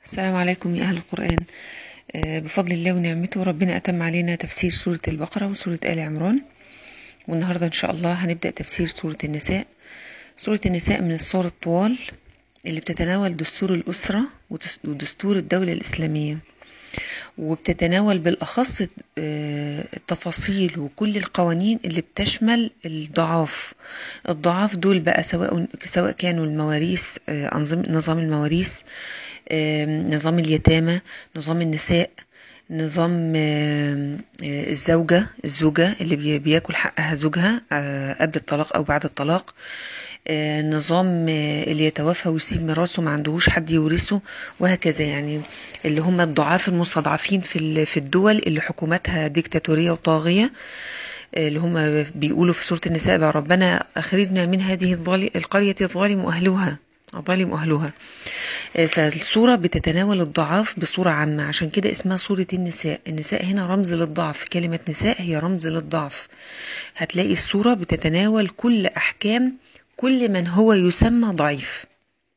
السلام عليكم يا أهل القرآن آه، بفضل الله ونعمته ربنا أتم علينا تفسير سورة البقرة وسورة آل عمران والنهاردة إن شاء الله هنبدأ تفسير سورة النساء سورة النساء من الصور الطوال اللي بتتناول دستور الأسرة ودس- ودستور الدولة الإسلامية وبتتناول بالأخص آه، التفاصيل وكل القوانين اللي بتشمل الضعاف الضعاف دول بقى سواء سواء كانوا المواريث آه، أنظم- نظام المواريث آم، نظام اليتامى نظام النساء نظام آم، آه، الزوجة الزوجة اللي بي- بياكل حقها زوجها آه، قبل الطلاق أو بعد الطلاق آه، نظام آه، اللي يتوفى ويسيب ميراثه ما عندهوش حد يورثه وهكذا يعني اللي هم الضعاف المستضعفين في ال- في الدول اللي حكوماتها ديكتاتورية وطاغية آه، اللي هم بيقولوا في سورة النساء بقى ربنا أخرجنا من هذه الظال- القرية الظالم أهلها ظالم أهلها آه، فالسورة بتتناول الضعاف بصورة عامة عشان كده اسمها سورة النساء النساء هنا رمز للضعف كلمة نساء هي رمز للضعف هتلاقي السورة بتتناول كل أحكام كل من هو يسمى ضعيف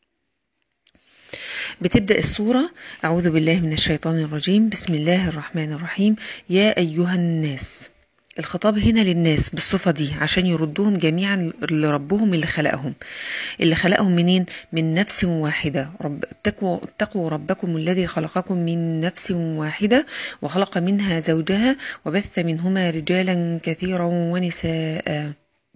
بتبدأ السورة أعوذ بالله من الشيطان الرجيم بسم الله الرحمن الرحيم يا أيها الناس الخطاب هنا للناس بالصفة دي عشان يردوهم جميعا لربهم اللي خلقهم اللي خلقهم منين من نفس واحدة رب اتقوا, اتقوا ربكم الذي خلقكم من نفس واحدة وخلق منها زوجها وبث منهما رجالا كثيرا ونساء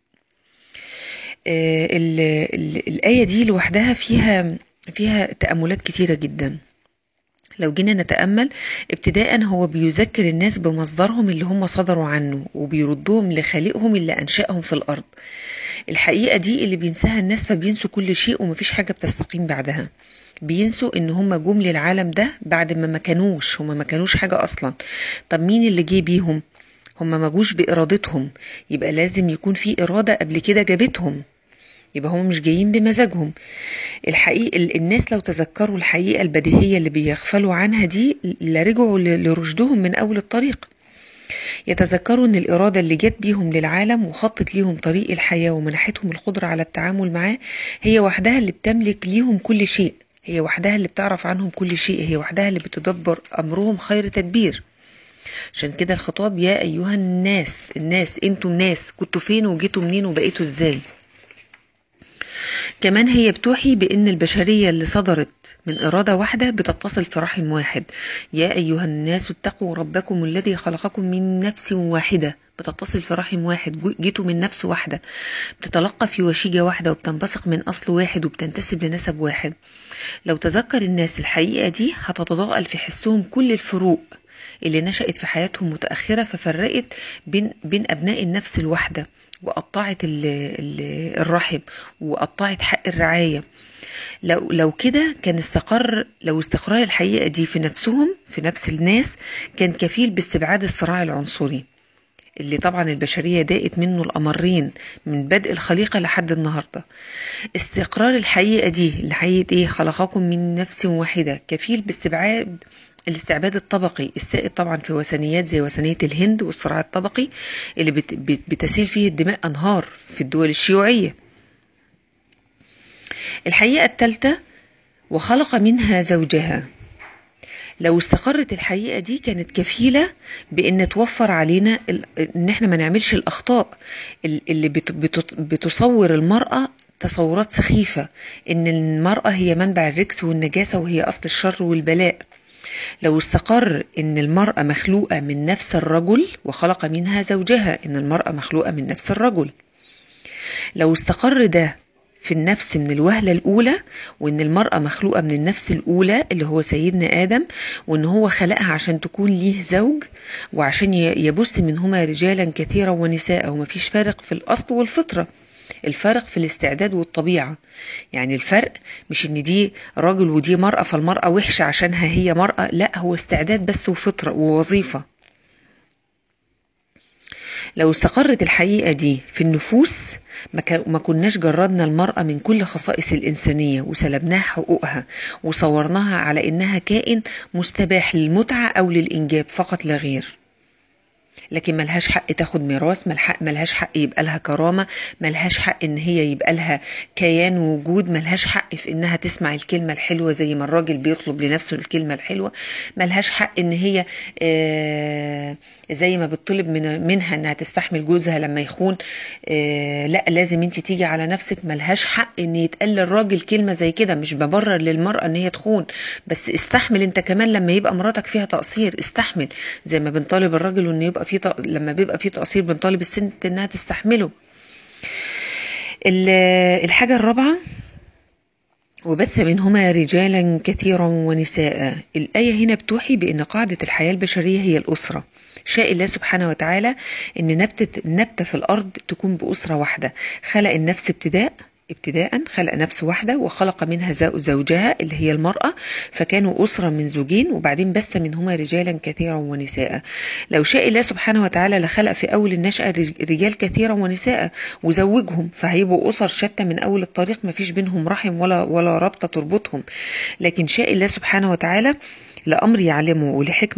آه، ال- ال- الآية دي لوحدها فيها فيها تأملات كتيرة جدا لو جينا نتأمل ابتداء هو بيذكر الناس بمصدرهم اللي هم صدروا عنه وبيردهم لخالقهم اللي أنشأهم في الأرض الحقيقة دي اللي بينساها الناس فبينسوا كل شيء ومفيش حاجة بتستقيم بعدها بينسوا ان هم جم للعالم ده بعد ما ما كانوش هم ما كانوش حاجة اصلا طب مين اللي جه بيهم هم ما جوش بإرادتهم يبقى لازم يكون في إرادة قبل كده جابتهم يبقى هم مش جايين بمزاجهم الحقيقة ال- الناس لو تذكروا الحقيقة البديهية اللي بيغفلوا عنها دي لرجعوا ل- لرشدهم من أول الطريق يتذكروا ان الإرادة اللي جت بيهم للعالم وخطت ليهم طريق الحياة ومنحتهم القدرة على التعامل معاه هي وحدها اللي بتملك ليهم كل شيء هي وحدها اللي بتعرف عنهم كل شيء هي وحدها اللي بتدبر أمرهم خير تدبير عشان كده الخطاب يا أيها الناس الناس انتوا الناس كنتوا فين وجيتوا منين وبقيتوا ازاي كمان هي بتوحي بأن البشرية اللي صدرت من إرادة واحدة بتتصل في رحم واحد يا أيها الناس اتقوا ربكم الذي خلقكم من نفس واحدة بتتصل في رحم واحد جو- جيتوا من نفس واحدة بتتلقى في وشيجة واحدة وبتنبثق من أصل واحد وبتنتسب لنسب واحد لو تذكر الناس الحقيقة دي هتتضاءل في حسهم كل الفروق اللي نشأت في حياتهم متأخرة ففرقت بين بين أبناء النفس الواحدة وقطعت ال- ال- الرحم وقطعت حق الرعاية لو لو كده كان استقر لو استقرار الحقيقة دي في نفسهم في نفس الناس كان كفيل باستبعاد الصراع العنصري اللي طبعا البشرية داقت منه الأمرين من بدء الخليقة لحد النهاردة استقرار الحقيقة دي اللي حقيقة ايه خلقكم من نفس واحدة كفيل باستبعاد الاستعباد الطبقي السائد طبعا في وثنيات زي وثنية الهند والصراع الطبقي اللي بت بت بتسيل فيه الدماء أنهار في الدول الشيوعية الحقيقة الثالثة وخلق منها زوجها لو استقرت الحقيقة دي كانت كفيلة بأن توفر علينا ال- إن إحنا ما نعملش الأخطاء ال- اللي بت- بت- بتصور المرأة تصورات سخيفة إن المرأة هي منبع الركس والنجاسة وهي أصل الشر والبلاء لو استقر ان المرأة مخلوقة من نفس الرجل وخلق منها زوجها ان المرأة مخلوقة من نفس الرجل لو استقر ده في النفس من الوهلة الأولى وإن المرأة مخلوقة من النفس الأولى اللي هو سيدنا آدم وإن هو خلقها عشان تكون ليه زوج وعشان ي- يبث منهما رجالا كثيرا ونساء ومفيش فارق في الأصل والفطرة الفرق في الاستعداد والطبيعة يعني الفرق مش ان دي راجل ودي مرأة فالمرأة وحشة عشانها هي مرأة لا هو استعداد بس وفطرة ووظيفة لو استقرت الحقيقة دي في النفوس ما كا- ما كناش جردنا المرأة من كل خصائص الإنسانية وسلبناها حقوقها وصورناها على إنها كائن مستباح للمتعة أو للإنجاب فقط لا غير لكن ملهاش حق تاخد ميراث ملهاش حق يبقى لها كرامة ملهاش حق ان هي يبقى لها كيان ووجود ملهاش حق في انها تسمع الكلمة الحلوة زي ما الراجل بيطلب لنفسه الكلمة الحلوة ملهاش حق ان هي زي ما بتطلب من منها انها تستحمل جوزها لما يخون لا لازم انت تيجي على نفسك ملهاش حق ان يتقال للراجل كلمة زي كده مش ببرر للمرأة ان هي تخون بس استحمل انت كمان لما يبقى مراتك فيها تقصير استحمل زي ما بنطالب الراجل ان يبقى في لما بيبقى في تقصير بنطالب الست انها تستحمله الحاجة الرابعة وبث منهما رجالا كثيرا ونساء الآية هنا بتوحي بأن قاعدة الحياة البشرية هي الأسرة شاء الله سبحانه وتعالى أن نبتة, النبتة في الأرض تكون بأسرة واحدة خلق النفس ابتداء ابتداء خلق نفس واحدة وخلق منها زوجها اللي هي المرأة فكانوا أسرة من زوجين وبعدين بث منهما رجالا كثيرا ونساء لو شاء الله سبحانه وتعالى لخلق في أول النشأة رجال كثيرا ونساء وزوجهم فهيبقوا أسر شتى من أول الطريق ما فيش بينهم رحم ولا ولا رابطة تربطهم لكن شاء الله سبحانه وتعالى لأمر يعلمه ولحكمة